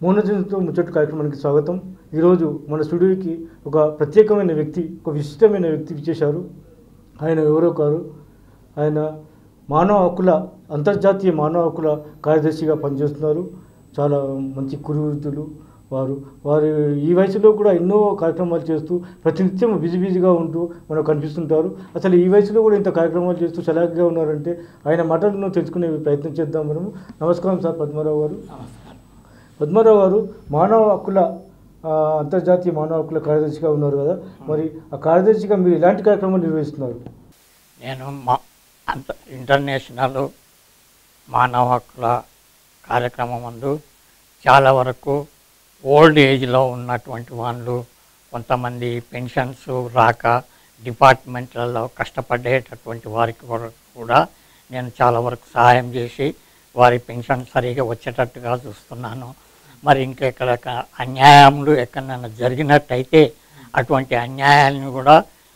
మౌనజంతో ముచ్చట్టు కార్యక్రమానికి స్వాగతం ఈరోజు మన స్టూడియోకి ఒక ప్రత్యేకమైన వ్యక్తి ఒక విశిష్టమైన వ్యక్తి ఇచ్చేశారు ఆయన ఎవరో కాదు ఆయన మానవ హక్కుల అంతర్జాతీయ మానవ హక్కుల కార్యదర్శిగా పనిచేస్తున్నారు చాలా మంచి కురువృత్తులు వారు వారు ఈ వయసులో కూడా ఎన్నో కార్యక్రమాలు చేస్తూ ప్రతినిత్యం బిజీ బిజీగా ఉంటూ మనకు కనిపిస్తుంటారు అసలు ఈ వయసులో కూడా ఇంత కార్యక్రమాలు చేస్తూ చలాకీగా ఉన్నారంటే ఆయన మాటలను తెలుసుకునే ప్రయత్నం చేద్దాం మనము నమస్కారం సార్ పద్మారావు గారు పద్మారావు గారు మానవ హక్కుల ఆ, అంతర్జాతీయ మానవ హక్కుల కార్యదర్శిగా ఉన్నారు కదా మరి ఆ కార్యదర్శిగా మీరు ఎలాంటి కార్యక్రమాలు నిర్వహిస్తున్నారు నేను మా అంత ఇంటర్నేషనల్ మానవ హక్కుల కార్యక్రమం ముందు చాలా వరకు ఓల్డ్ ఏజ్లో ఉన్నటువంటి వాళ్ళు కొంతమంది పెన్షన్స్ రాక డిపార్ట్మెంట్లలో కష్టపడేటటువంటి వారికి కూడా- కూడా నేను చాలా వరకు సహాయం చేసి వారి పెన్షన్ సరిగా వచ్చేటట్టుగా చూస్తున్నాను మరి ఇంకెక్కడ అన్యాయములు ఎక్కడైనా జరిగినట్టయితే అటువంటి అన్యాయాలను కూడా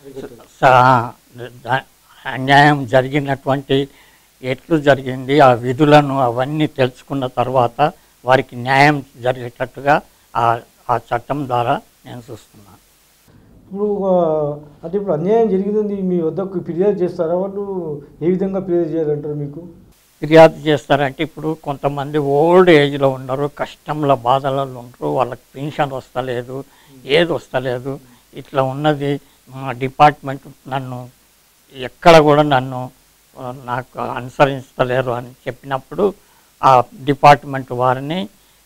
స- ద- అన్యాయం జరిగినటువంటి ఎట్లు జరిగింది ఆ విధులను అవన్నీ తెలుసుకున్న తర్వాత వారికి న్యాయం జరిగేటట్టుగా ఆ ఆ చట్టం ద్వారా నేను చూస్తున్నాను ఇప్పుడు ఆ, అంటే ఇప్పుడు అన్యాయం జరిగిందని మీ వద్దకు ఫిర్యాదు చేస్తారా వాళ్ళు ఏ విధంగా ఫిర్యాదు చేయాలంటారు మీకు ఫిర్యాదు చేస్తారంటే ఇప్పుడు కొంతమంది ఓల్డ్ ఏజ్లో ఉన్నారు కష్టంలో బాధలలో ఉంటారు వాళ్ళకి పెన్షన్ వస్తలేదు ఏది వస్తలేదు ఇట్లా ఉన్నది మా డిపార్ట్మెంట్ నన్ను ఎక్కడ కూడా నన్ను ఆ, నాకు అనుసరిస్తలేరు అని చెప్పినప్పుడు ఆ డిపార్ట్మెంట్ వారిని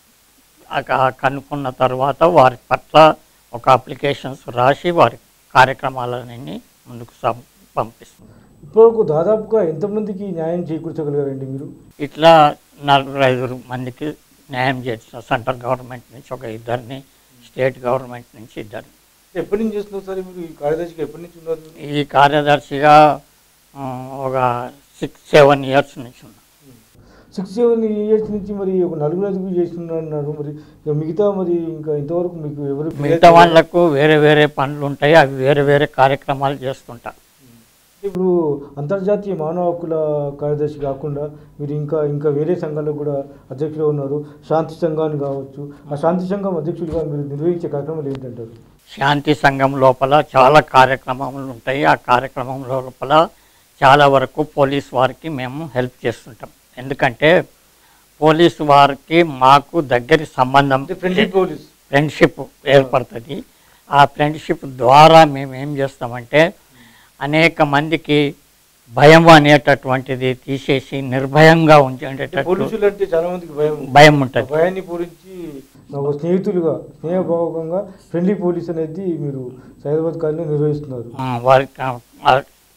ఆ- ఆ కనుక్కున్న తర్వాత వారి పట్ల ఒక అప్లికేషన్స్ రాసి వారి కార్యక్రమాలన్నీ ముందుకు సం- పంపిస్తుంది ఇప్పటివరకు దాదాపుగా ఎంతమందికి న్యాయం చేకూర్చగలిగారండి మీరు ఇట్లా నలుగురు ఐదుగురు మందికి న్యాయం చేసిన సెంట్రల్ గవర్నమెంట్ నుంచి ఒక ఇద్దరిని స్టేట్ గవర్నమెంట్ నుంచి ఇద్దరిని ఎప్పటి నుంచి చేస్తున్నారు సార్ మీరు ఈ కార్యదర్శిగా ఎప్పటి నుంచి ఉన్నారు మీరు? ఈ కార్యదర్శిగా ఆ, ఒక సిక్స్ సెవెన్ ఇయర్స్ నుంచి ఉన్నా సిక్స్ సెవెన్ ఇయర్స్ నుంచి మరి ఒక నలుగురు ఐదుగురు చేస్తున్నారు మరి ఇక మిగతా మరి ఇంకా ఇంతవరకు మీకు ఎవరు మిగతా వాళ్ళకు వేరే వేరే పనులు ఉంటాయి అవి వేరే వేరే కార్యక్రమాలు చేస్తుంటా ఇప్పుడు అంతర్జాతీయ మానవ హక్కుల కార్యదర్శి కాకుండా మీరు ఇంకా ఇంకా వేరే సంఘాలకు కూడా అధ్యక్షులు ఉన్నారు శాంతి సంఘాన్ని కావచ్చు ఆ శాంతి సంఘం అధ్యక్షులుగా మీరు నిర్వహించే కార్యక్రమాలు ఏంటంటారు శాంతి సంఘం లోపల చాలా కార్యక్రమాలు ఉంటాయి ఆ కార్యక్రమం లోపల చాలా వరకు పోలీస్ వారికి మేము హెల్ప్ చేస్తుంటాం ఎందుకంటే పోలీసు వారికి మాకు దగ్గరి సంబంధం అంటే ఫ్రెండ్లీ పోలీస్ ఫ్రెండ్షిప్ ఏర్పడుతుంది ఆ ఫ్రెండ్షిప్ ద్వారా మేము ఏం చేస్తామంటే అనేక మందికి భయం అనేటటువంటిది తీసేసి నిర్భయంగా ఉంచేటట్టు పోలీసులు అంటే చాలా మందికి భయం భయం ఆ ఉంటుంది భయాన్ని పూరించి ఒక స్నేహితులుగా స్నేహభావకంగా ఫ్రెండ్లీ పోలీస్ అనేది మీరు సైదాబాద్ కాలనీ నిర్వహిస్తున్నారు ఆ, వారికి ఆ- ఆ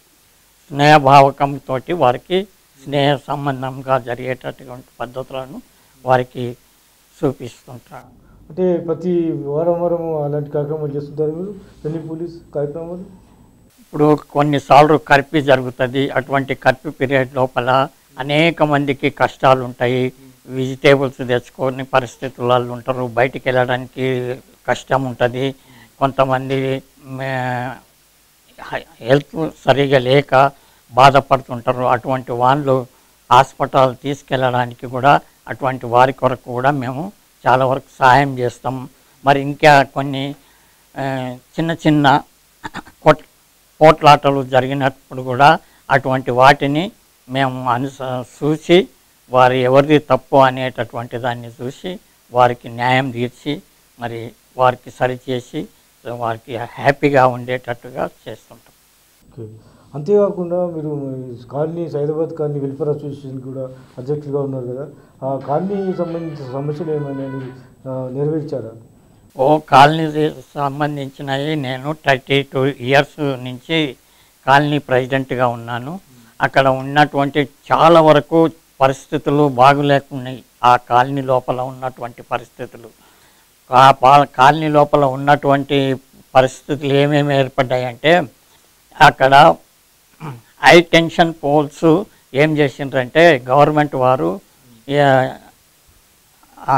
స్నేహభావకంతో వారికి స్నేహ సంబంధంగా జరిగేటటువంటి పద్ధతులను వారికి చూపిస్తుంటారు అంటే ప్రతి వారం వారం అలాంటి కార్యక్రమాలు చేస్తుంటారు మీరు ఫ్రెండ్లీ పోలీస్ కార్యక్రమాలు ఇప్పుడు కొన్నిసార్లు కర్ఫ్యూ జరుగుతుంది అటువంటి కర్ఫ్యూ పీరియడ్ లోపల అనేక మందికి కష్టాలు ఉంటాయి వెజిటేబుల్స్ తెచ్చుకొని పరిస్థితులలో ఉంటారు బయటికి వెళ్ళడానికి కష్టం ఉంటుంది కొంతమంది మే- హెల్త్ సరిగా లేక బాధపడుతుంటారు అటువంటి వాళ్ళు హాస్పిటల్ తీసుకెళ్ళడానికి కూడా అటువంటి వారి కొరకు కూడా మేము చాలా వరకు సహాయం చేస్తాం మరి ఇంకా కొన్ని ఆ, చిన్న చిన్న కొట్ పోట్లాటలు జరిగినప్పుడు కూడా అటువంటి వాటిని మేము అనుస చూసి వారి ఎవరిది తప్పు అనేటటువంటి దాన్ని చూసి వారికి న్యాయం తీర్చి మరి వారికి సరిచేసి వారికి హ్యాపీగా ఉండేటట్టుగా చేస్తుంటాం ఓకే అంతేకాకుండా మీరు ఈ colony Saidabad colony welfare association కూడా అధ్యక్షులుగా ఉన్నారు కదా ఆ కాలనీకి సంబంధించిన సమస్యలు ఏమైనా మీరు ఆ, నెరవేర్చారా ఓ కాలనీ సంబంధించినవి నేను థర్టీ టూ ఇయర్స్ నుంచి కాలనీ ప్రెసిడెంట్గా ఉన్నాను అక్కడ ఉన్నటువంటి చాలా వరకు పరిస్థితులు బాగులేకున్నాయి ఆ కాలనీ లోపల ఉన్నటువంటి పరిస్థితులు ఆ పా- కాలనీ లోపల ఉన్నటువంటి పరిస్థితులు ఏమేమి ఏర్పడ్డాయంటే అక్కడ హై టెన్షన్ పోల్స్ ఏం చేసిండ్రంటే గవర్నమెంట్ వారు ఏ- ఆ,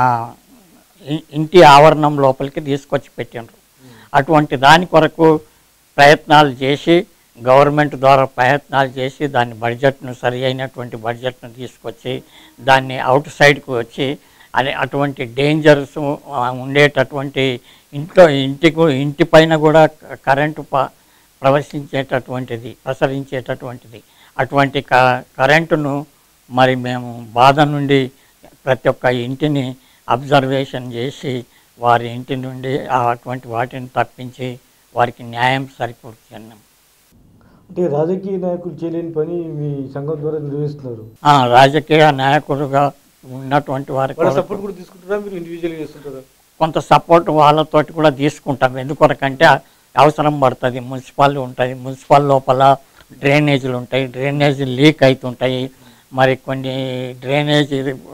ఇ- ఇంటి ఆవరణం లోపలికి తీసుకొచ్చి పెట్టిండ్రు అటువంటి దాని కొరకు ప్రయత్నాలు చేసి గవర్నమెంట్ ద్వారా ప్రయత్నాలు చేసి దాని బడ్జెట్ను సరి అయినటువంటి బడ్జెట్ను తీసుకొచ్చి దాన్ని అవుట్ సైడ్కి వచ్చి అదే అటువంటి డేంజర్స్ ఉండేటటువంటి ఇంట్లో ఇంటికి ఇంటి పైన కూడా కరెంటు ప ప్రవశించేటటువంటిది ప్రసరించేటటువంటిది అటువంటి క కరెంటును మరి మేము బాధ నుండి ప్రతి ఒక్క ఇంటిని అబ్జర్వేషన్ చేసి వారి ఇంటి నుండి ఆ అటువంటి వాటిని తప్పించి వారికి న్యాయం సరిపడుతున్నాం అంటే రాజకీయ నాయకులు చేయలేని పని మీ సంఘం ద్వారా నిర్వహిస్తున్నారు ఆ, రాజకీయ నాయకుడుగా ఉన్నటువంటి వారి వాళ్ళ కొరకు సపోర్ట్ కూడా తీసుకుంటారా మీరు ఇండివిజువల్గా చేస్తుంటారా కొంత సపోర్ట్ వాళ్ళతోటి కూడా తీసుకుంటాం ఎందుకొరకంటే అవసరం పడుతుంది మున్సిపల్ ఉంటుంది మున్సిపల్ లోపల డ్రైనేజీలు ఉంటాయి డ్రైనేజీ లీక్ అవుతుంటాయి మరి కొన్ని డ్రైనేజ్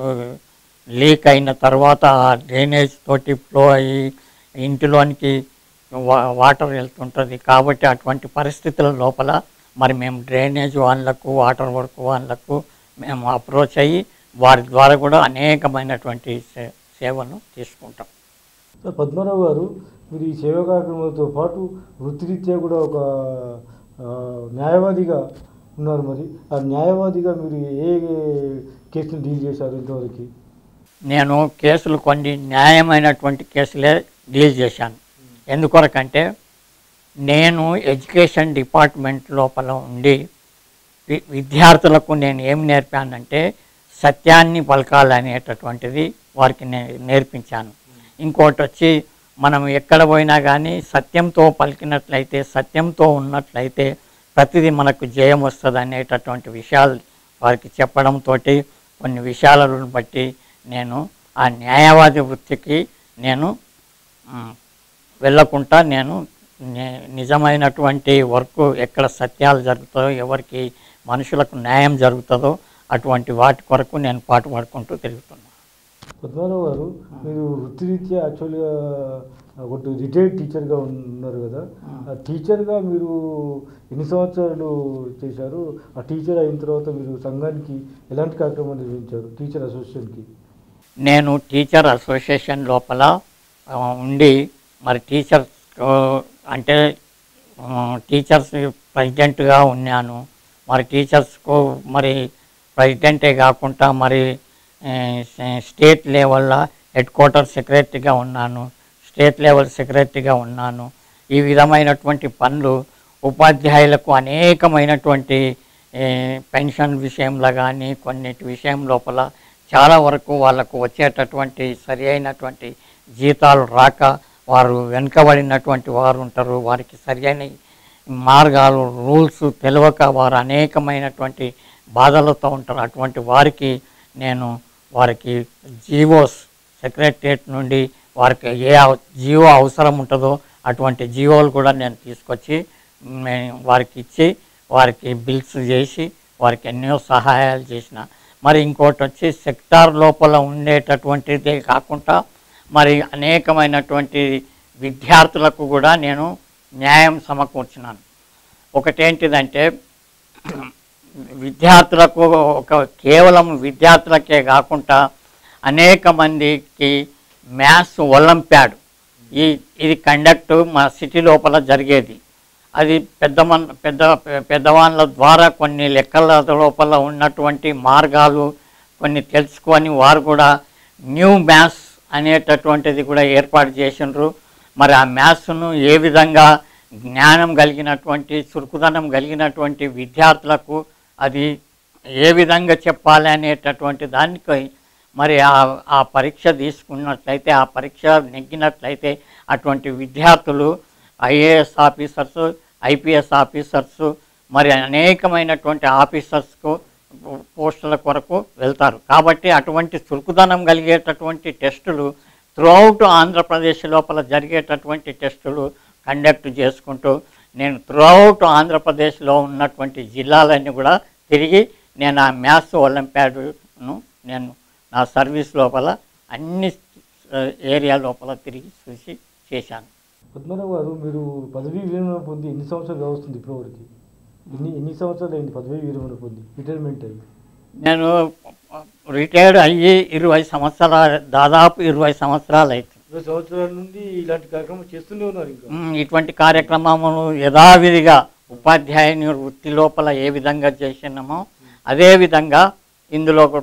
లీక్ అయిన తర్వాత ఆ డ్రైనేజ్ తోటి ఫ్లో అయ్యి ఇంటిలోనికి వా- వాటర్ వెళ్తుంటుంది కాబట్టి అటువంటి పరిస్థితుల లోపల మరి మేము డ్రైనేజ్ వాళ్ళకు వాటర్ వర్క్ వాళ్ళకు మేము అప్రోచ్ అయ్యి వారి ద్వారా కూడా అనేకమైనటువంటి సే- సేవను తీసుకుంటాం సార్ పద్మారావు గారు మీరు ఈ సేవా కార్యక్రమాలతో పాటు వృత్తిరీత్యా కూడా ఒక ఆ, న్యాయవాదిగా ఉన్నారు మరి ఆ న్యాయవాదిగా మీరు ఏ కేసులు డీల్ చేశారు ఇంతవరకు నేను కేసులు కొన్ని న్యాయమైనటువంటి కేసులే డీల్ చేశాను ఎందుకొరకంటే నేను ఎడ్యుకేషన్ డిపార్ట్మెంట్ లోపల ఉండి వి- విద్యార్థులకు నేను ఏం నేర్పానంటే సత్యాన్ని పలకాలనేటటువంటిది వారికి నే నేర్పించాను ఇంకోటి వచ్చి మనం ఎక్కడ పోయినా కానీ సత్యంతో పలికినట్లయితే సత్యంతో ఉన్నట్లయితే ప్రతిదీ మనకు జయం వస్తుంది అనేటటువంటి విషయాలు వారికి చెప్పడంతో కొన్ని విషయాలను బట్టి నేను ఆ న్యాయవాది వృత్తికి నేను మ్, వెళ్ళకుండా నేను నే- నిజమైనటువంటి వర్క్ ఎక్కడ సత్యాలు జరుగుతాయో ఎవరికి మనుషులకు న్యాయం జరుగుతుందో అటువంటి వాటి కొరకు నేను పాటు పడుకుంటూ తిరుగుతున్నాను పద్మారావు గారు మీరు వృత్తిరీత్యా యాక్చువల్గా ఒకటి రిటైర్డ్ టీచర్గా ఉన్నారు కదా ఆ టీచర్గా మీరు ఎన్ని సంవత్సరాలు చేశారు ఆ టీచర్ అయిన తర్వాత మీరు సంఘానికి ఎలాంటి కార్యక్రమాలు నిర్వహించారు టీచర్ అసోసియేషన్కి నేను టీచర్ అసోసియేషన్ లోపల ఆ, ఉండి మరి టీచర్స్ ఆ, అంటే ఆ, టీచర్స్ ప్రెసిడెంట్గా ఉన్నాను మరి టీచర్స్కు మరి ప్రెసిడెంటే కాకుండా మరి ఆ, స్టేట్ లెవెల్లో హెడ్ క్వార్టర్ సెక్రటరీగా ఉన్నాను స్టేట్ లెవెల్ సెక్రటరీగా ఉన్నాను ఈ విధమైనటువంటి పనులు ఉపాధ్యాయులకు అనేకమైనటువంటి ఏ, పెన్షన్ విషయంలో కానీ కొన్నిటి విషయం లోపల చాలా వరకు వాళ్ళకు వచ్చేటటువంటి సరి అయినటువంటి జీతాలు రాక వారు వెనుకబడినటువంటి వారు ఉంటారు వారికి సరి అయిన మార్గాలు రూల్స్ తెలియక వారు అనేకమైనటువంటి బాధలతో ఉంటారు అటువంటి వారికి నేను వారికి జీవోస్ సెక్రటరియట్ నుండి వారికి ఏ అవ- జీవో అవసరం ఉంటుందో అటువంటి జీవోలు కూడా నేను తీసుకొచ్చి మే- వారికి ఇచ్చి వారికి బిల్స్ చేసి వారికి ఎన్నో సహాయాలు చేసిన మరి ఇంకోటి వచ్చి సెక్టార్ లోపల ఉండేటటువంటిదే కాకుండా మరి అనేకమైనటువంటి విద్యార్థులకు కూడా నేను న్యాయం సమకూర్చినాను ఒకటేంటిదంటే విద్యార్థులకు ఒక కేవలం విద్యార్థులకే కాకుండా అనేక మందికి మ్యాథ్స్ ఒలింపియాడ్ ఈ ఇది కండక్ట్ మా సిటీ లోపల జరిగేది అది పెద్ద మన పెద్ద పెద్దవాళ్ళ ద్వారా కొన్ని లెక్కల లోపల ఉన్నటువంటి మార్గాలు కొన్ని తెలుసుకొని వారు కూడా న్యూ మ్యాథ్స్ అనేటటువంటిది కూడా ఏర్పాటు చేసిండ్రు మరి ఆ మ్యాథ్స్ను ఏ విధంగా జ్ఞానం కలిగినటువంటి చురుకుదనం కలిగినటువంటి విద్యార్థులకు అది ఏ విధంగా చెప్పాలి అనేటటువంటి దానికి మరి ఆ ఆ పరీక్ష తీసుకున్నట్లయితే ఆ పరీక్ష నెగ్గినట్లయితే అటువంటి విద్యార్థులు ఐఏఎస్ ఆఫీసర్స్ ఐపీఎస్ ఆఫీసర్స్ మరి అనేకమైనటువంటి ఆఫీసర్స్కు పోస్టుల కొరకు వెళ్తారు కాబట్టి అటువంటి చురుకుదనం కలిగేటటువంటి టెస్టులు త్రూఅవుట్ ఆంధ్రప్రదేశ్ లోపల జరిగేటటువంటి టెస్టులు కండక్ట్ చేసుకుంటూ నేను త్రూఅవుట్ ఆంధ్రప్రదేశ్లో ఉన్నటువంటి జిల్లాలన్నీ కూడా తిరిగి నేను ఆ మ్యాథ్స్ ఒలింపియాడ్ను నేను నా సర్వీస్ లోపల అన్ని ఆ, ఏరియా లోపల తిరిగి చూసి చేశాను పద్మనాభ గారు మీరు పదవీ విరమణ పొంది ఎన్ని సంవత్సరాలు వస్తుంది ఇప్పటివరకు ఎన్ని ఎన్ని సంవత్సరాలు అయింది పదవీ విరమణ పొంది రిటైర్మెంట్ అయ్యి నేను రిటైర్డ్ అయ్యి ఇరవై సంవత్సరాలు దాదాపు ఇరవై సంవత్సరాలు అవుతుంది ఇరవై సంవత్సరాల నుండి ఇలాంటి కార్యక్రమం చేస్తూనే ఉన్నారు ఇంకా ఉమ్, ఇటువంటి కార్యక్రమములు యథావిధిగా ఉపాధ్యాయుని వృత్తి లోపల ఏ విధంగా చేసినామో అదే విధంగా ఇందులో కూడా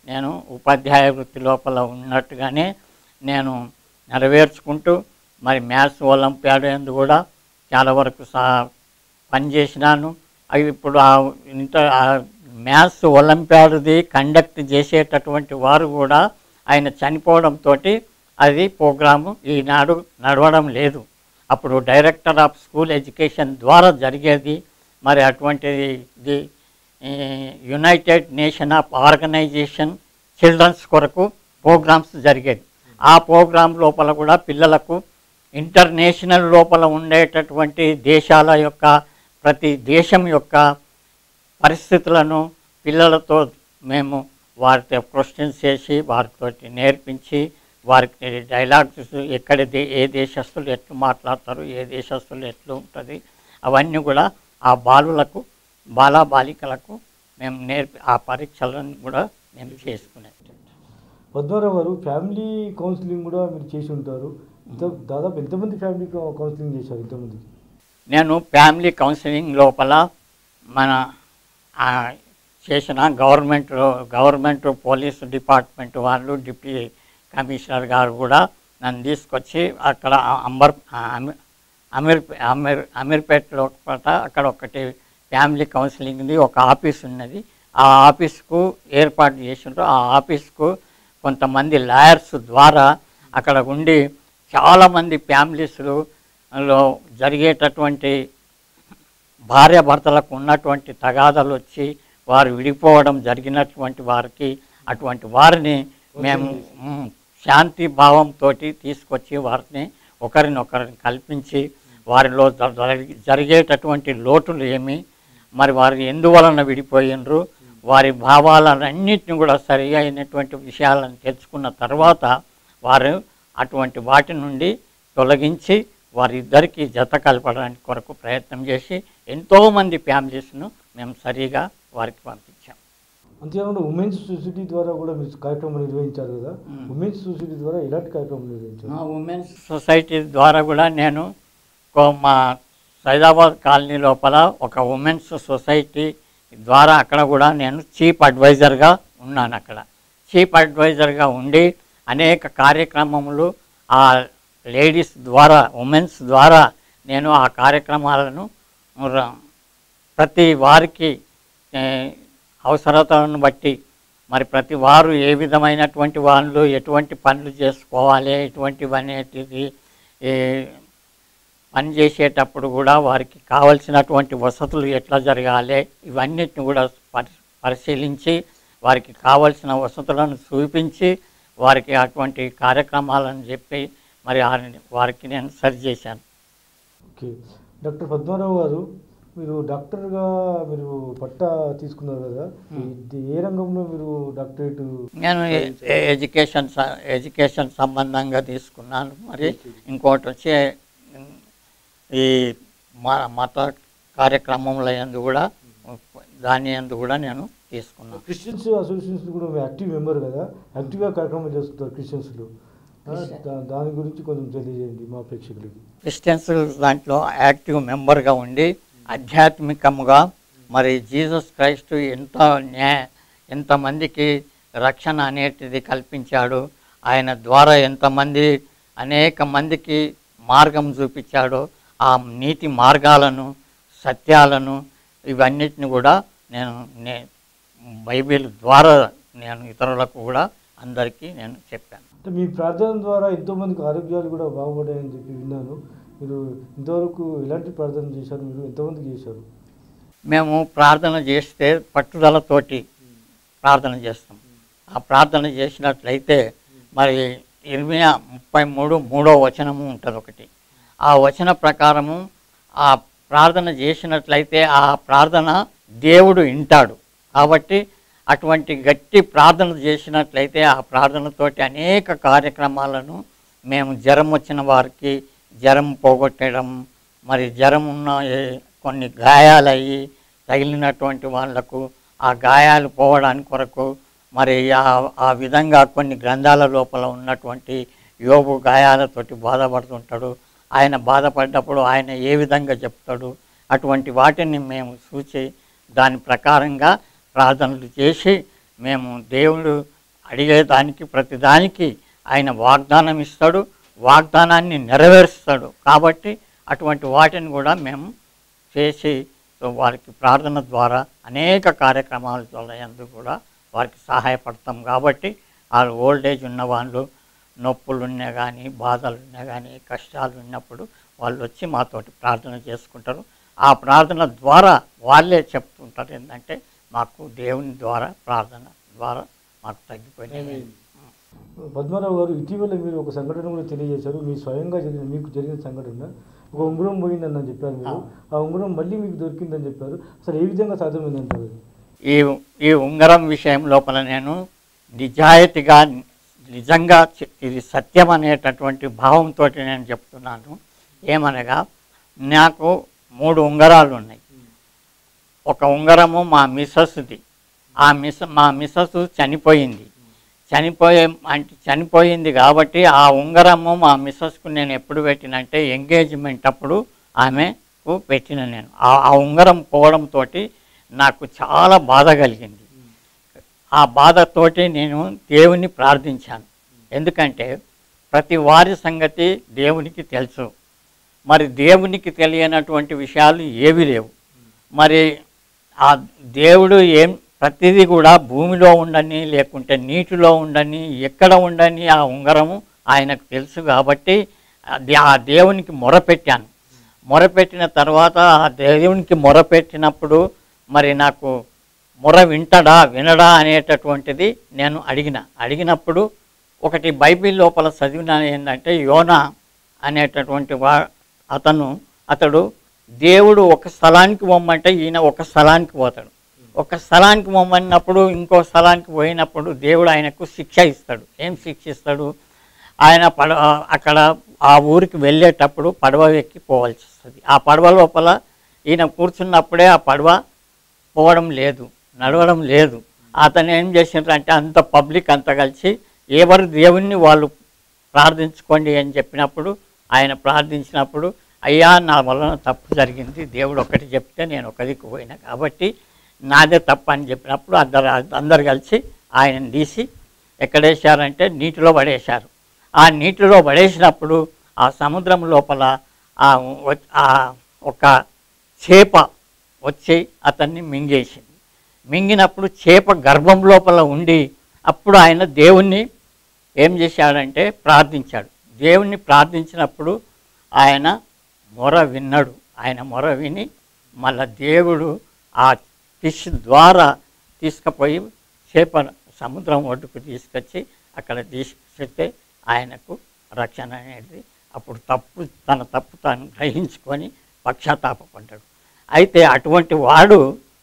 నేను ఉపాధ్యాయ వృత్తి లోపల ఉన్నట్టుగానే నేను నెరవేర్చుకుంటూ మరి మ్యాథ్స్ ఒలింపియాడ్ ఎందు కూడా చాలా వరకు సా పనిచేసినాను అవి ఇప్పుడు ఆ ఇంత మ్యాథ్స్ ఒలింపియాడ్ది కండక్ట్ చేసేటటువంటి వారు కూడా ఆయన చనిపోవడంతో అది ప్రోగ్రాము ఈనాడు నడవడం లేదు అప్పుడు డైరెక్టర్ ఆఫ్ స్కూల్ ఎడ్యుకేషన్ ద్వారా జరిగేది మరి అటువంటిది ఇది ఈ united nation of organization children's కొరకు ప్రోగ్రామ్స్ జరిగేది ఆ ప్రోగ్రాం లోపల కూడా పిల్లలకు ఇంటర్నేషనల్ లోపల ఉండేటటువంటి దేశాల యొక్క ప్రతి దేశం యొక్క పరిస్థితులను పిల్లలతో మేము వారితో క్వశ్చన్స్ చేసి వారితో నేర్పించి వారికి డైలాగ్స్ ఎక్కడ దే- ఏ దేశస్తులు ఎట్లు మాట్లాడతారు ఏ దేశస్తులు ఎట్లు ఉంటుంది అవన్నీ కూడా ఆ బాలులకు బాల బాలికలకు మేము నేర్పి ఆ పరీక్షలను కూడా మేము చేసుకునేది పద్మారావు గారు ఫ్యామిలీ కౌన్సిలింగ్ కూడా మీరు చేసి ఉంటారు ఇంత దాదాపు ఎంతమంది ఫ్యామిలీ కౌ- కౌన్సిలింగ్ చేశారు ఇంతమందికి నేను ఫ్యామిలీ కౌన్సిలింగ్ లోపల మన ఆ, చేసిన గవర్నమెంట్ గవర్నమెంట్ పోలీసు డిపార్ట్మెంట్ వాళ్ళు డిప్యూటీ కమిషనర్ గారు కూడా నన్ను తీసుకొచ్చి అక్కడ అంబర్ అమీర్ అమీర్ అమీర్ అమీర్పేటలో పట అక్కడ ఒకటి ఫ్యామిలీ కౌన్సిలింగ్ది ఒక ఆఫీస్ ఉన్నది ఆ ఆఫీస్కు ఏర్పాటు చేసిండ్రు ఆ ఆఫీస్కు కొంతమంది లాయర్స్ ద్వారా అక్కడ ఉండి చాలామంది ఫ్యామిలీస్లో లో జరిగేటటువంటి భార్యాభర్తలకు ఉన్నటువంటి తగాదాలు వచ్చి వారు విడిపోవడం జరిగినటువంటి వారికి అటువంటి వారిని మేము మ్, శాంతి భావంతో తీసుకొచ్చి వారిని ఒకరినొకరిని కల్పించి వారిలో జ- జరిగి- జరిగేటటువంటి లోటులు ఏమి మరి వారు ఎందువలన విడిపోయినరు వారి భావాలన్నింటిని కూడా సరి అయినటువంటి విషయాలను తెలుసుకున్న తర్వాత వారు అటువంటి వాటి నుండి తొలగించి వారిద్దరికీ జత కలపడానికి కొరకు ప్రయత్నం చేసి ఎంతోమంది ఫ్యామిలీస్ను మేము సరిగా వారికి పంపించాం అంతేకాకుండా ఉమెన్స్ సొసైటీ ద్వారా కూడా మీరు కార్యక్రమం నిర్వహించారు కదా మ్మ్. ఉమెన్స్ సొసైటీ ద్వారా ఎలాంటి కార్యక్రమం నిర్వహించారు మా ఉమెన్స్ సొసైటీ ద్వారా కూడా నేను కో- మా సైదాబాద్ కాలనీ లోపల ఒక ఉమెన్స్ సొసైటీ ద్వారా అక్కడ కూడా నేను చీఫ్ అడ్వైజర్గా ఉన్నాను అక్కడ చీఫ్ అడ్వైజర్గా ఉండి అనేక కార్యక్రమములు ఆ లేడీస్ ద్వారా ఉమెన్స్ ద్వారా నేను ఆ కార్యక్రమాలను ర- ప్రతి వారికి ఏ, అవసరతలను బట్టి మరి ప్రతి వారు ఏ విధమైనటువంటి వాళ్ళు ఎటువంటి పనులు చేసుకోవాలి ఎటువంటివి అనేటిది ఏ, పని చేసేటప్పుడు కూడా వారికి కావలసినటువంటి వసతులు ఎట్లా జరగాలి ఇవన్నిటిని కూడా పరి పరిశీలించి వారికి కావలసిన వసతులను చూపించి వారికి అటువంటి కార్యక్రమాలను చెప్పి మరి ఆ- వారికి నేను సరి చేశాను ఓకే డాక్టర్ పద్మారావు గారు మీరు డాక్టర్గా మీరు పట్టా తీసుకున్నారు కదా ఇది ఏ రంగంలో మీరు డాక్టరేట్ నేను ఎ- ఎ- ఎడ్యుకేషన్ స- ఎడ్యుకేషన్ సంబంధంగా తీసుకున్నాను మరి ఇంకోటి వచ్చి ఉమ్, ఈ మ- మత కార్యక్రమంలో ఎందు కూడా దాని ఎందు కూడా నేను తీసుకున్నాను క్రిస్టియన్స్ అసోసియేషన్స్ కూడా మీరు యాక్టివ్ మెంబర్ కదా యాక్టివ్గా కార్యక్రమం చేస్తుంటారు క్రిస్టియన్స్లో ఆ, దా- దాని గురించి కొంచెం తెలియజేయండి మా ప్రేక్షకులకి క్రిస్టియన్స్ దాంట్లో యాక్టివ్ మెంబర్గా ఉండి ఆధ్యాత్మికముగా మరి జీసస్ క్రైస్ట్ ఎంత న్యా ఎంతమందికి రక్షణ అనేటిది కల్పించాడు ఆయన ద్వారా ఎంతమంది అనేక మందికి మార్గం చూపించాడో ఆ నీతి మార్గాలను సత్యాలను ఇవన్నిటిని కూడా నేను నే బైబిల్ ద్వారా నేను ఇతరులకు కూడా అందరికీ నేను చెప్పాను అంటే మీ ప్రార్థన ద్వారా ఎంతోమందికి ఆరోగ్యాలు కూడా బాగుపడ్డాయని చెప్పి విన్నాను మీరు ఇంతవరకు ఎలాంటి ప్రార్థన చేశారు మీరు ఎంతమందికి చేశారు మేము ప్రార్థన చేస్తే పట్టుదలతోటి ప్రార్థన చేస్తాం ఆ ప్రార్థన చేసినట్లయితే మరి ఇరవై ముప్పై మూడు మూడో వచనము ఉంటుంది ఒకటి ఆ వచన ప్రకారము ఆ ప్రార్థన చేసినట్లయితే ఆ ప్రార్థన దేవుడు వింటాడు కాబట్టి అటువంటి గట్టి ప్రార్థన చేసినట్లయితే ఆ ప్రార్థనతోటి అనేక కార్యక్రమాలను మేము జ్వరం వచ్చిన వారికి జ్వరం పోగొట్టడం మరి జ్వరం ఉన్న ఏ- కొన్ని గాయాలయ్యి తగిలినటువంటి వాళ్లకు ఆ గాయాలు పోవడానికి కొరకు మరి ఆ ఆ విధంగా కొన్ని గ్రంథాల లోపల ఉన్నటువంటి యోగు గాయాలతోటి బాధపడుతుంటాడు ఆయన బాధపడ్డప్పుడు ఆయన ఏ విధంగా చెప్తాడు అటువంటి వాటిని మేము చూసి దాని ప్రకారంగా ప్రార్థనలు చేసి మేము దేవుడు అడిగేదానికి ప్రతిదానికి ఆయన వాగ్దానం ఇస్తాడు వాగ్దానాన్ని నెరవేరుస్తాడు కాబట్టి అటువంటి వాటిని కూడా మేము చేసి సో వారికి ప్రార్థన ద్వారా అనేక కార్యక్రమాల ద్వారా ఎందుకు కూడా వారికి సహాయపడతాం కాబట్టి వాళ్ళు ఓల్డేజ్ ఉన్న వాళ్ళు నొప్పులు ఉన్నా కానీ బాధలు ఉన్నా కానీ కష్టాలు ఉన్నప్పుడు వాళ్ళు వచ్చి మాతోటి ప్రార్థన చేసుకుంటారు ఆ ప్రార్థన ద్వారా వాళ్ళే చెప్తుంటారు ఏంటంటే మాకు దేవుని ద్వారా ప్రార్థన ద్వారా మాకు తగ్గిపోయినాయి పద్మారావు గారు ఇటీవల మీరు ఒక సంఘటన కూడా తెలియజేశారు మీ స్వయంగా జరిగిన మీకు జరిగిన సంఘటన ఒక ఉంగరం పోయిందని చెప్పారు మీరు ఆ ఉంగరం మళ్ళీ మీకు దొరికిందని చెప్పారు అసలు ఏ విధంగా సాధ్యమైందంటారు అది? ఈ ఈ ఉంగరం విషయం లోపల నేను నిజాయితీగా నిజంగా చె- ఇది సత్యం అనేటటువంటి భావంతో నేను చెప్తున్నాను ఏమనగా నాకు మూడు ఉంగరాలు ఉన్నాయి ఒక ఉంగరము మా మిస్సెస్ది ఆ మిస్ మా మిస్సెస్ చనిపోయింది చనిపోయే అంటే చనిపోయింది కాబట్టి ఆ ఉంగరము మా మిస్సెస్కు నేను ఎప్పుడు పెట్టినంటే ఎంగేజ్మెంట్ అప్పుడు ఆమెకు పెట్టిన నేను ఆ ఆ ఉంగరం పోవడంతో నాకు చాలా బాధ కలిగింది ఆ బాధతోటి నేను దేవుని ప్రార్థించాను ఎందుకంటే ప్రతి వారి సంగతి దేవునికి తెలుసు మరి దేవునికి తెలియనటువంటి విషయాలు ఏవి లేవు మరి ఆ దేవుడు ఏం ప్రతిదీ కూడా భూమిలో ఉండని లేకుంటే నీటిలో ఉండని ఎక్కడ ఉండని ఆ ఉంగరము ఆయనకు తెలుసు కాబట్టి అది ఆ దేవునికి మొరపెట్టాను మొరపెట్టిన తర్వాత ఆ దేవునికి మొరపెట్టినప్పుడు మరి నాకు మొర వింటడా వినడా అనేటటువంటిది నేను అడిగిన అడిగినప్పుడు ఒకటి బైబిల్ లోపల చదివిన ఏంటంటే యోనా అనేటటువంటి వా అతను అతడు దేవుడు ఒక స్థలానికి పొమ్మంటే ఈయన ఒక స్థలానికి పోతాడు ఒక స్థలానికి పొమ్మన్నప్పుడు ఇంకో స్థలానికి పోయినప్పుడు దేవుడు ఆయనకు శిక్ష ఇస్తాడు ఏం శిక్ష ఇస్తాడు ఆయన పడ అక్కడ ఆ ఊరికి వెళ్ళేటప్పుడు పడవ ఎక్కి పోవాల్సి వస్తుంది ఆ పడవ లోపల ఈయన కూర్చున్నప్పుడే ఆ పడవ పోవడం లేదు నడవడం లేదు అతను ఏం చేసిండ్రంటే అంత పబ్లిక్ అంతా కలిసి ఎవరు దేవుణ్ణి వాళ్ళు ప్రార్థించుకోండి అని చెప్పినప్పుడు ఆయన ప్రార్థించినప్పుడు అయ్యా నా వలన తప్పు జరిగింది దేవుడు ఒకటి చెప్తే నేను ఒక దిక్కు పోయినా కాబట్టి నాదే తప్పు అని చెప్పినప్పుడు అందరు అందరు కలిసి ఆయన తీసి ఎక్కడేశారంటే నీటిలో పడేశారు ఆ నీటిలో పడేసినప్పుడు ఆ సముద్రం లోపల ఆ వ- ఆ ఒక చేప వచ్చి అతన్ని మింగేసింది మింగినప్పుడు చేప గర్భం లోపల ఉండి అప్పుడు ఆయన దేవుణ్ణి ఏం చేశాడంటే ప్రార్థించాడు దేవుణ్ణి ప్రార్థించినప్పుడు ఆయన మొర విన్నాడు ఆయన మొర విని మళ్ళా దేవుడు ఆ ఫిష్ ద్వారా తీసుకుపోయి చేప సముద్రం ఒడ్డుకు తీసుకొచ్చి అక్కడ తీసుకొస్తే ఆయనకు రక్షణ అనేది అప్పుడు తప్పు తన తప్పు తాను గ్రహించుకొని పశ్చాత్తాపడ్డాడు అయితే అటువంటి వాడు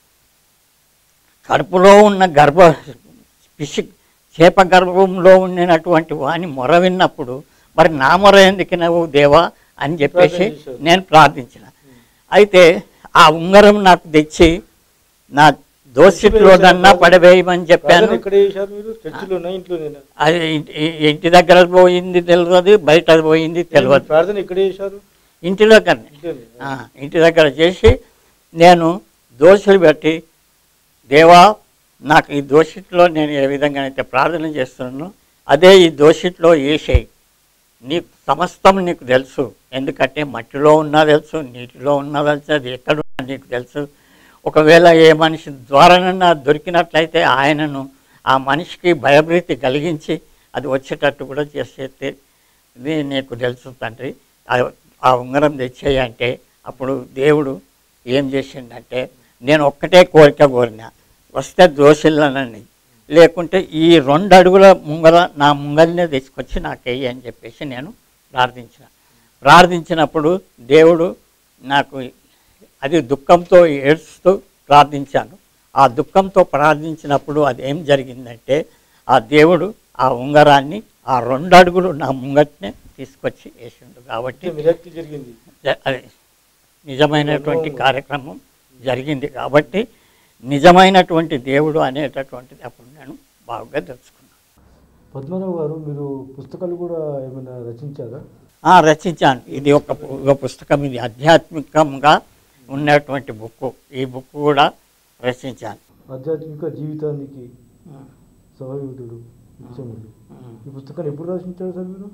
కడుపులో ఉన్న గర్భ పిసి చేప గర్భంలో ఉండినటువంటి వాని మొర విన్నప్పుడు మరి నా మొర ఎందుకు నువ్వు దేవా అని చెప్పేసి ప్రార్థన చేశారు. నేను ప్రార్థించిన అయితే ఆ ఉంగరం నాకు తెచ్చి నా దోషిలోనన్నా పడవేయమని చెప్పాను ప్రార్థన ఎక్కడ చేశారు మీరు చర్చిలోనా ఇంట్లోనేనా అది ఇంటి ఇంటి దగ్గర పోయింది తెలియదు బయట పోయింది తెలియదు ప్రార్థన ఎక్కడ చేశారు ఇంటి దగ్గరనే ఇంట్లోనే ఆ, ఇంటి దగ్గర చేసి నేను దోషులు పెట్టి దేవా నాకు ఈ దోషిట్లో నేను ఏ విధంగా అయితే ప్రార్థన చేస్తున్నానో అదే ఈ దోషిట్లో వేసేయి నీకు సమస్తం నీకు తెలుసు ఎందుకంటే మట్టిలో ఉన్నా తెలుసు నీటిలో ఉన్నా తెలుసు అది ఎక్కడ ఉన్నా నీకు తెలుసు ఒకవేళ ఏ మనిషి ద్వారానన్నా దొరికినట్లయితే ఆయనను ఆ మనిషికి భయభీతి కలిగించి అది వచ్చేటట్టు కూడా చేసేది ఇది నీకు తెలుసు తండ్రి ఆ- ఆ ఉంగరం తెచ్చేయి అంటే అప్పుడు దేవుడు ఏం చేసిండంటే నేను ఒక్కటే కోరిక కోరిన వస్తే దోషులనని లేకుంటే ఈ రెండు అడుగుల ముంగల నా ముంగల్నే తీసుకొచ్చి నాకెయ్యి అని చెప్పేసి నేను ప్రార్థించిన ప్రార్థించినప్పుడు దేవుడు నాకు అది దుఃఖంతో ఏడుస్తూ ప్రార్థించాను ఆ దుఃఖంతో ప్రార్థించినప్పుడు అది ఏం జరిగిందంటే ఆ దేవుడు ఆ ఉంగరాన్ని ఆ రెండు అడుగులు నా ముంగట్నే తీసుకొచ్చి వేసిండు కాబట్టి మిరాకిల్ జరిగింది జ- అది నిజమైనటువంటి కార్యక్రమం జరిగింది కాబట్టి నిజమైనటువంటి దేవుడు అనేటటువంటిది అప్పుడు నేను బాగా తెలుసుకున్నాను పద్మనాభ గారు మీరు పుస్తకాలు కూడా ఏమైనా రచించారా ఆ, రచించాను ఇది ఒక పు- ఒక పుస్తకం ఇది ఆధ్యాత్మికంగా ఉన్నటువంటి బుక్ ఈ బుక్ కూడా రచించాను ఆధ్యాత్మిక జీవితానికి సౌరయుధుడు విచ్చముడు ఈ పుస్తకాన్ని ఎప్పుడు రచించారు సార్ మీరు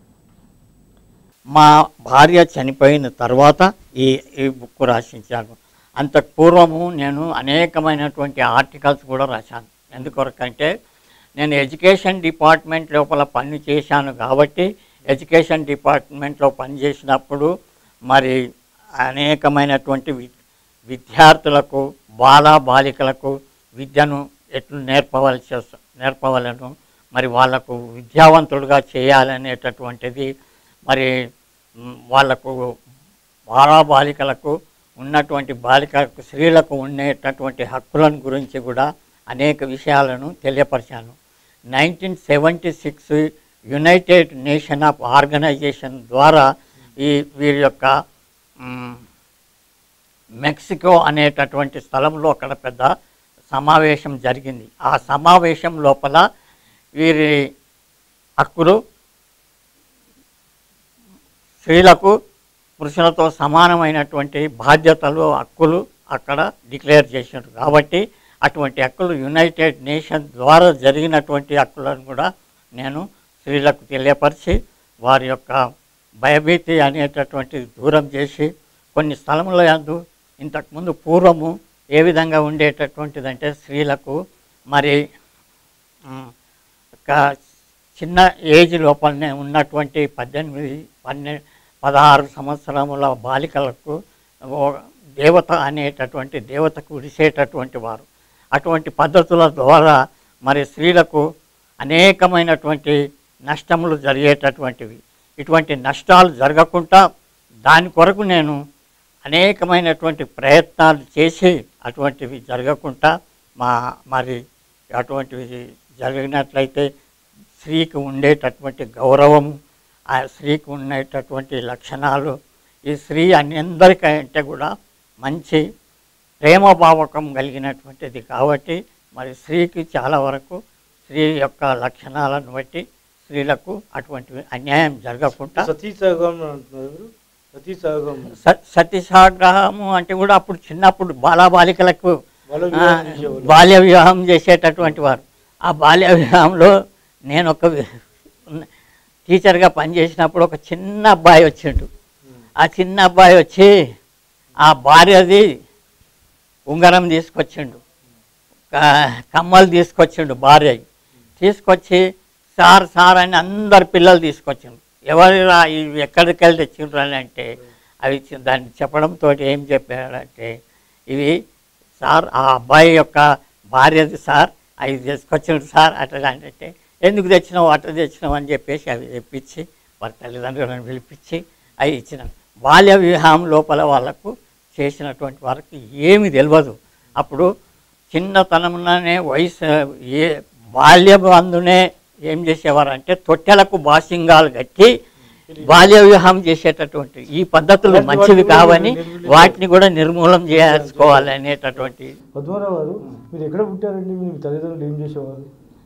మా భార్య చనిపోయిన తర్వాత ఈ ఈ బుక్ రాసించాను అంతకు పూర్వము నేను అనేకమైనటువంటి ఆర్టికల్స్ కూడా రాశాను ఎందుకొరకంటే నేను ఎడ్యుకేషన్ డిపార్ట్మెంట్ లోపల పని చేశాను కాబట్టి ఎడ్యుకేషన్ డిపార్ట్మెంట్లో పనిచేసినప్పుడు మరి అనేకమైనటువంటి వి విద్యార్థులకు బాల బాలికలకు విద్యను ఎట్లు నేర్పవలసి వస్తు- నేర్పవలను మరి వాళ్ళకు విద్యావంతులుగా చేయాలనేటటువంటిది మరి మ్, వాళ్ళకు బాలా బాలికలకు ఉన్నటువంటి బాలికలకు స్త్రీలకు ఉండేటటువంటి హక్కులను గురించి కూడా అనేక విషయాలను తెలియపరిచాను nineteen seventy six united nation of organization ద్వారా ఈ వీరి యొక్క మ్, మెక్సికో అనేటటువంటి స్థలంలో అక్కడ పెద్ద సమావేశం జరిగింది ఆ సమావేశం లోపల వీరి హక్కులు స్త్రీలకు పురుషులతో సమానమైనటువంటి బాధ్యతలు హక్కులు అక్కడ డిక్లేర్ చేసినారు కాబట్టి అటువంటి హక్కులు యునైటెడ్ నేషన్ ద్వారా జరిగినటువంటి హక్కులను కూడా నేను స్త్రీలకు తెలియపరిచి వారి యొక్క భయభీతి అనేటటువంటిది దూరం చేసి కొన్ని స్థలముల యందు ఇంతకుముందు పూర్వము ఏ విధంగా ఉండేటటువంటిదంటే స్త్రీలకు మరి ఉమ్, ఒక చిన్న ఏజ్ లోపలనే ఉన్నటువంటి పద్దెనిమిది పన్నె పదహారు సంవత్సరముల బాలికలకు ఓ దేవత అనేటటువంటి దేవతకు విడిసేటటువంటి వారు అటువంటి పద్ధతుల ద్వారా మరి స్త్రీలకు అనేకమైనటువంటి నష్టములు జరిగేటటువంటివి ఇటువంటి నష్టాలు జరగకుండా దాని కొరకు నేను అనేకమైనటువంటి ప్రయత్నాలు చేసి అటువంటివి జరగకుండా మా మరి అటువంటివి జరిగినట్లయితే స్త్రీకి ఉండేటటువంటి గౌరవం ఆ స్త్రీకి ఉండేటటువంటి లక్షణాలు ఈ స్త్రీ అందరికంటే కూడా మంచి ప్రేమభావకం కలిగినటువంటిది కాబట్టి మరి స్త్రీకి చాలా వరకు స్త్రీ యొక్క లక్షణాలను బట్టి స్త్రీలకు అటువంటి అన్యాయం జరగకుండా సతీ సహగమనం అంటున్నారు మీరు సతీ సహగమనం స- సతీసాగ్రహము అంటే కూడా అప్పుడు చిన్నప్పుడు బాలబాలికలకు బాల ఆ, వివాహం చేసేవాళ్ళు. బాల్య వివాహం చేసేటటువంటి వారు ఆ బాల్య వివాహంలో నేను ఒక వి- ఉన్న- టీచర్గా పనిచేసినప్పుడు ఒక చిన్న అబ్బాయి వచ్చిండు ఆ చిన్న అబ్బాయి వచ్చి ఆ భార్యది ఉంగరం తీసుకొచ్చిండు క- కమ్మలు తీసుకొచ్చిండు భార్య తీసుకొచ్చి సార్ సార్ అని అందరు పిల్లలు తీసుకొచ్చిండు ఎవరిరా ఇవి ఎక్కడికి వెళ్ళి తెచ్చిండ్రు అని అంటే అవి చి- దాన్ని చెప్పడంతో ఏం చెప్పాడంటే ఇవి సార్ ఆ అబ్బాయి యొక్క భార్యది సార్ అవి తీసుకొచ్చిండు సార్ అట్లా అంటే ఎందుకు తెచ్చినావు అట్లా తెచ్చినావు అని చెప్పేసి అవి తెప్పించి వారి తల్లిదండ్రులను పిలిపించి అవి ఇచ్చినాం బాల్య వివాహం లోపల వాళ్ళకు చేసినటువంటి వారికి ఏమి తెలియదు అప్పుడు చిన్నతనంలోనే వయసు ఏ బాల్యబంధునే ఏం చేసేవారు అంటే తొట్టెలకు బాసింగాలు కట్టి బాల్య వివాహం చేసేటటువంటి ఈ పద్ధతులు అలాంటి మంచివి వాటిని కూడా కావని నిర్మూలించాలి. వాటిని కూడా నిర్మూలం చేసుకోవాలి అనేటటువంటి పద్మారావు గారు మీరు ఎక్కడ పుట్టారండి మీ తల్లిదండ్రులు ఏం చేసేవారు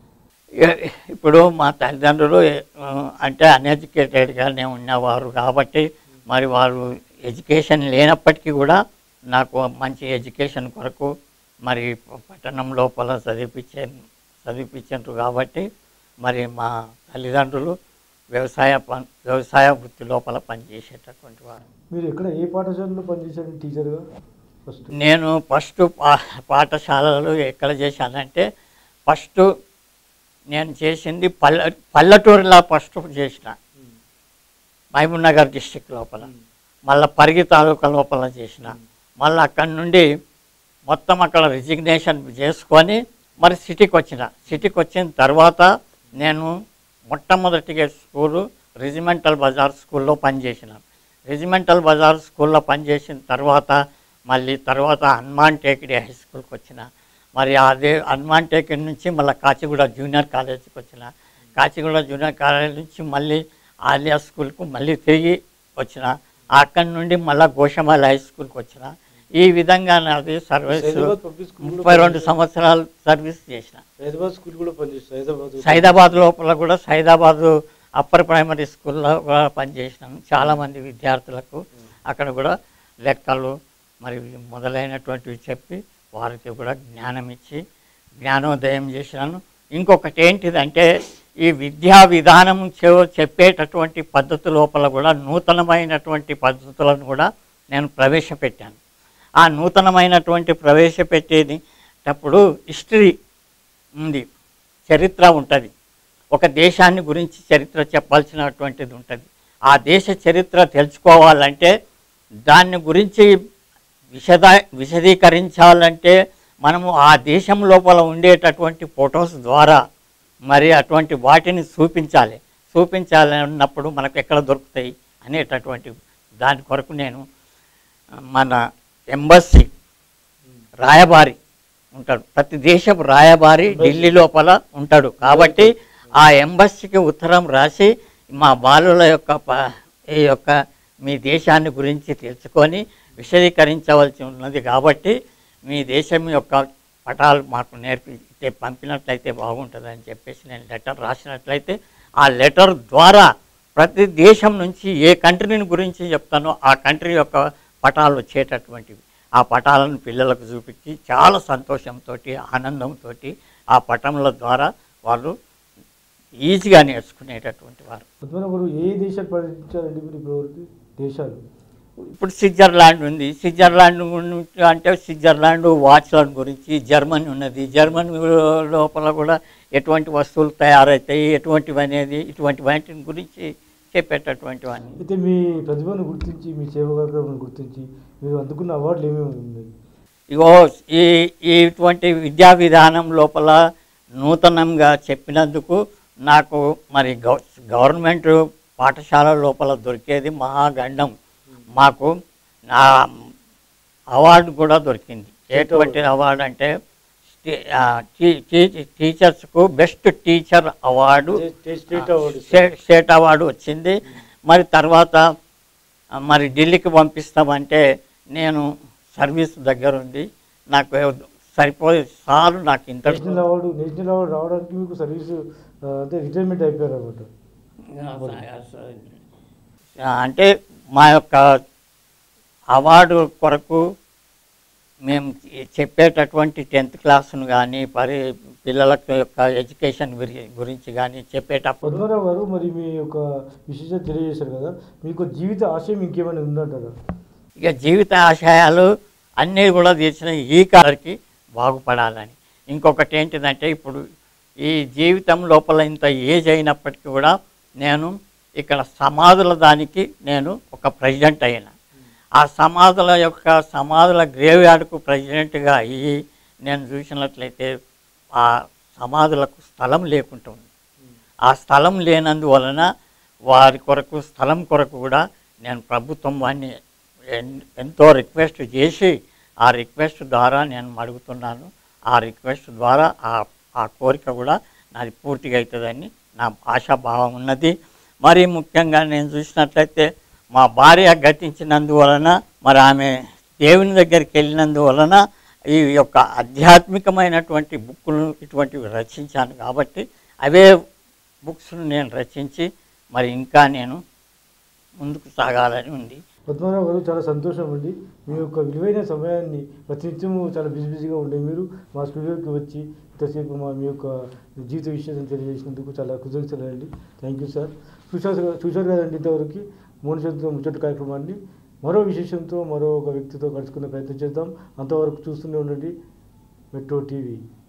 ఇ- ఇప్పుడు మా తల్లిదండ్రులు ఆ, అంటే అన్ఎడ్యుకేటెడ్గానే ఉన్నవారు కాబట్టి మరి వారు ఎడ్యుకేషన్ లేనప్పటికీ కూడా నాకు మంచి ఎడ్యుకేషన్ కొరకు మరి పట్టణం లోపల చదివించే చదివించారు కాబట్టి మరి మా తల్లిదండ్రులు వ్యవసాయ పన్ వ్యవసాయ వృత్తి లోపల పనిచేసేటటువంటి వారు మీరు ఎక్కడ ఏ పాఠశాలలో పనిచేశారు టీచర్గా ఫస్ట్ నేను ఫస్ట్ పా పాఠశాలలు ఎక్కడ చేశానంటే ఫస్ట్ నేను చేసింది పల్లె పల్లెటూరులో ఫస్ట్ చేసిన మహబూబ్ నగర్ డిస్టిక్ లోపల మళ్ళీ పరిగి తాలూకా లోపల చేసిన మళ్ళీ అక్కడి నుండి మొత్తం అక్కడ రిజిగ్నేషన్ చేసుకొని మరి సిటీకి వచ్చిన సిటీకి వచ్చిన తర్వాత నేను మొట్టమొదటిగా స్కూలు రెజిమెంటల్ బజార్ స్కూల్లో పనిచేసిన రెజిమెంటల్ బజార్ స్కూల్లో పనిచేసిన తర్వాత మళ్ళీ తర్వాత హనుమాన్ టేకిడి హై స్కూల్కి వచ్చిన మరి అదే హనుమాన్ టేకిడి నుంచి మళ్ళీ కాచిగూడ జూనియర్ కాలేజీకి వచ్చిన కాచిగూడ జూనియర్ కాలేజ్ నుంచి మళ్ళీ ఆలియా స్కూల్కు మళ్ళీ తిరిగి వచ్చిన అక్కడి నుండి మళ్ళీ గోషమాల హై స్కూల్కి వచ్చిన ఈ విధంగా నాది సర్వీస్ హైదరాబాద్ పబ్లిక్ స్కూల్ కూడా ముప్పై రెండు పనిచేశారు. సంవత్సరాలు సర్వీస్ చేసిన హైదరాబాద్ స్కూల్ కూడా పనిచేస్తారు హైదరాబాద్ సైదాబాద్ లోపల కూడా సైదాబాద్ అప్పర్ ప్రైమరీ స్కూల్లో కూడా పనిచేసినాను చాలామంది విద్యార్థులకు అక్కడ కూడా లెక్కలు మరి మొదలైనటువంటివి చెప్పి వారికి కూడా జ్ఞానం ఇచ్చి జ్ఞానోదయం చేశాను ఇంకొకటి ఏంటిదంటే ఈ విద్యా విధానం చె- చెప్పేటటువంటి పద్ధతి లోపల కూడా నూతనమైనటువంటి పద్ధతులను కూడా నేను ప్రవేశపెట్టాను ఆ నూతనమైనటువంటి ప్రవేశపెట్టేది అప్పుడు హిస్టరీ ఉంది చరిత్ర ఉంటుంది ఒక దేశాన్ని గురించి చరిత్ర చెప్పాల్సినటువంటిది ఉంటుంది ఆ దేశ చరిత్ర తెలుసుకోవాలంటే దాన్ని గురించి విశద విశదీకరించాలంటే మనము ఆ దేశం లోపల ఉండేటటువంటి ఫొటోస్ ద్వారా మరి అటువంటి వాటిని చూపించాలి చూపించాలి అన్నప్పుడు మనకు ఎక్కడ దొరుకుతాయి అనేటటువంటి దాని కొరకు నేను మన ఎంబసీ రాయబారి ఉంటాడు ప్రతి దేశపు రాయబారి ఢిల్లీ లోపల ఉంటాడు కాబట్టి ఆ ఎంబసీకి ఉత్తరం రాసి మా బాలుల యొక్క ప- ఈ యొక్క మీ దేశాన్ని గురించి తెలుసుకొని విశదీకరించవలసి ఉన్నది కాబట్టి మీ దేశం యొక్క పటాలు మాకు నేర్పి ఇట్టే పంపినట్లయితే బాగుంటుందని చెప్పేసి నేను లెటర్ రాసినట్లయితే ఆ లెటర్ ద్వారా ప్రతి దేశం నుంచి ఏ కంట్రీని గురించి చెప్తానో ఆ కంట్రీ యొక్క పటాలు వచ్చేటటువంటివి ఆ పటాలను పిల్లలకు చూపించి చాలా సంతోషంతో ఆనందంతో ఆ పటముల ద్వారా వాళ్ళు ఈజీగా నేర్చుకునేటటువంటి వారు పద్మనాభుడు ఏ దేశాలు పర్యటించారండి మీరు ఇప్పటివరకు దేశాలు ఇప్పుడు స్విట్జర్లాండ్ ఉంది స్విట్జర్లాండ్ గురించి అంటే స్విట్జర్లాండ్ వాచ్లాండ్ గురించి జర్మనీ ఉన్నది జర్మనీ లోపల కూడా ఎటువంటి వస్తువులు తయారవుతాయి ఎటువంటివి అనేది ఇటువంటి వాటి గురించి చెప్పేటటువంటివన్నీ అయితే మీ ప్రతిభను గుర్తించి మీ సేవా కార్యక్రమాన్ని గుర్తించి మీరు అందుకున్న అవార్డులు ఏమేమి ఉన్నాయి ఇగో ఈ ఈ ఇటువంటి విద్యా విధానం లోపల నూతనంగా చెప్పినందుకు నాకు మరి గవ గవర్నమెంట్ పాఠశాల లోపల దొరికేది మహాగండం మాకు నా అవార్డు కూడా దొరికింది ఎటువంటి అవార్డు అంటే స్టే- ఆ, టీ- టీ- టీచర్స్కు best teacher award state state award state state award వచ్చింది మరి తర్వాత ఆ, మరి ఢిల్లీకి పంపిస్తామంటే నేను సర్వీస్ దగ్గర ఉంది నాకు ఏ- సరిపోయే సార్లు నాకు ఇంత నేషనల్ అవార్డు నేషనల్ అవార్డు రావడానికి మీకు సర్వీస్ ఆ, అంటే రిటైర్మెంట్ అయిపోయారు అనమాట ఆ, అంటే మా యొక్క అవార్డు కొరకు మేము చెప్పేటటువంటి టెన్త్ క్లాస్ను కానీ పరి పిల్లలకు యొక్క ఎడ్యుకేషన్ గురి గురించి కానీ చెప్పేటప్పుడు పద్మనాభ గారు మరి మీ యొక్క విశేషత తెలియజేశారు కదా మీకు జీవిత ఆశయం ఇంకేమైనా ఉందంటారా ఇక జీవిత ఆశయాలు అన్నీ కూడా తీర్చిన ఈ కాలకి బాగుపడాలని ఇంకొకటి ఏంటిదంటే ఇప్పుడు ఈ జీవితం లోపల ఇంత ఏజ్ అయినప్పటికీ కూడా నేను ఇక్కడ సమాధుల దానికి నేను ఒక ప్రెసిడెంట్ అయినా ఆ సమాధుల యొక్క సమాధుల గ్రేవ్ యార్డ్కు ప్రెసిడెంట్గా అయ్యి నేను చూసినట్లయితే ఆ సమాధులకు స్థలం లేకుంటుంది ఆ స్థలం లేనందువలన వారి కొరకు స్థలం కొరకు కూడా నేను ప్రభుత్వం వాడిని ఎన్- ఎంతో రిక్వెస్ట్ చేసి ఆ రిక్వెస్ట్ ద్వారా నేను అడుగుతున్నాను ఆ రిక్వెస్ట్ ద్వారా ఆ ఆ కోరిక కూడా నాది పూర్తిగా అవుతుందని నా ఆశాభావం ఉన్నది మరి ముఖ్యంగా నేను చూసినట్లయితే మా భార్య గతించినందువలన మరి ఆమె దేవుని దగ్గరికి వెళ్ళినందువలన ఈ యొక్క ఆధ్యాత్మికమైనటువంటి బుక్కులు ఇటువంటివి రచించాను కాబట్టి అవే బుక్స్ను నేను రచించి మరి ఇంకా నేను ముందుకు సాగాలని ఉంది పద్మనాభ గారు చాలా సంతోషం అండి మీ యొక్క విలువైన సమయాన్ని ప్రతినిత్యము చాలా బిజీ బిజీగా ఉండే మీరు మా స్టూడియోకి వచ్చి ఇంతసేపు మా మీ యొక్క జీవిత విషయాన్ని తెలియజేసినందుకు చాలా కృతజ్ఞతలు అండి థ్యాంక్ యూ సార్ చూశారు చూశారు కదండి ఇంతవరకు మనుషులతో ముచ్చటి కార్యక్రమాన్ని మరో విశేషంతో మరో ఒక వ్యక్తితో కలుసుకునే ప్రయత్నం చేద్దాం అంతవరకు చూస్తూనే ఉండండి మెట్రో టీవీ